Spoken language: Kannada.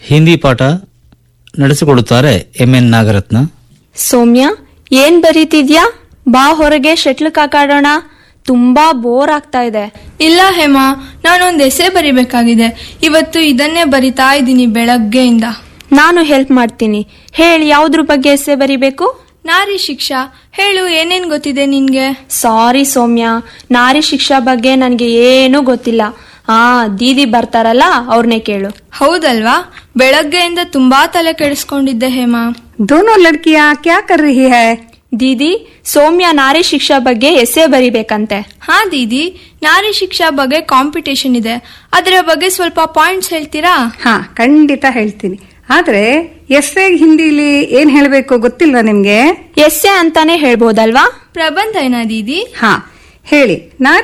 ಹಿಂದಿ ಪಾಠ ನಡೆಸಿಕೊಡುತ್ತಾರೆ ಎಂಎನ್ ನಾಗರತ್ನ ಸೌಮ್ಯ ಏನ್ ಬರೀತಿದ್ಯಾ ಬಾ ಹೊರಗೆ ಶಟ್ಲ್ ಕಾಕಾಡೋಣ ತುಂಬಾ ಬೋರ್ ಆಗ್ತಾ ಇದೆ ಇಲ್ಲ ಹೇಮಾ ನಾನೊಂದು ಎಸೆ ಬರಿಬೇಕಾಗಿದೆ ಇವತ್ತು ಇದನ್ನೇ ಬರಿತಾ ಇದ್ದೀನಿ ಬೆಳಗ್ಗೆಯಿಂದ ನಾನು ಹೆಲ್ಪ್ ಮಾಡ್ತೀನಿ ಹೇಳಿ ಯಾವ್ದ್ರ ಬಗ್ಗೆ ಎಸ್ಸೆ ಬರಿಬೇಕು ನಾರಿ ಶಿಕ್ಷಾ ಹೇಳು ಏನೇನ್ ಗೊತ್ತಿದೆ ನಿನ್ಗೆ ಸಾರಿ ಸೌಮ್ಯ ನಾರಿ ಶಿಕ್ಷಾ ಬಗ್ಗೆ ನನಗೆ ಏನೂ ಗೊತ್ತಿಲ್ಲ ಆ ದೀದಿ ಬರ್ತಾರಲ್ಲ ಅವ್ರನ್ನೇ ಕೇಳು ಹೌದಲ್ವಾ ಬೆಳಗ್ಗೆಯಿಂದ ತುಂಬಾ ತಲೆ ಕೆಡಿಸ್ಕೊಂಡಿದ್ದೆ ಹೇಮಾ दोनों लड़कियां क्या कर रही है ದೀದಿ ಸೌಮ್ಯ ನಾರಿ ಶಿಕ್ಷಾ ಬಗ್ಗೆ ಎಸ್ಸೆ ಬರಿಬೇಕಂತೆ ಹಾ ದೀದಿ ನಾರಿ ಶಿಕ್ಷಾ ಬಗ್ಗೆ ಕಾಂಪಿಟೇಷನ್ ಇದೆ ಅದರ ಬಗ್ಗೆ ಸ್ವಲ್ಪ ಪಾಯಿಂಟ್ಸ್ ಹೇಳ್ತೀರಾ ಹಾ ಖಂಡಿತ ಹೇಳ್ತೀನಿ ಆದ್ರೆ ಎಸ್ಸೆ ಹಿಂದಿಲಿ ಏನ್ ಹೇಳ್ಬೇಕು ಗೊತ್ತಿಲ್ವಾ ನಿಮ್ಗೆ ಎಸ್ಸೆ ಅಂತಾನೆ ಹೇಳ್ಬೋದಲ್ವಾ ಪ್ರಬಂಧ ಏನಾ ದೀದಿ ಹಾ ಹೇಳಿ ನಾರಿ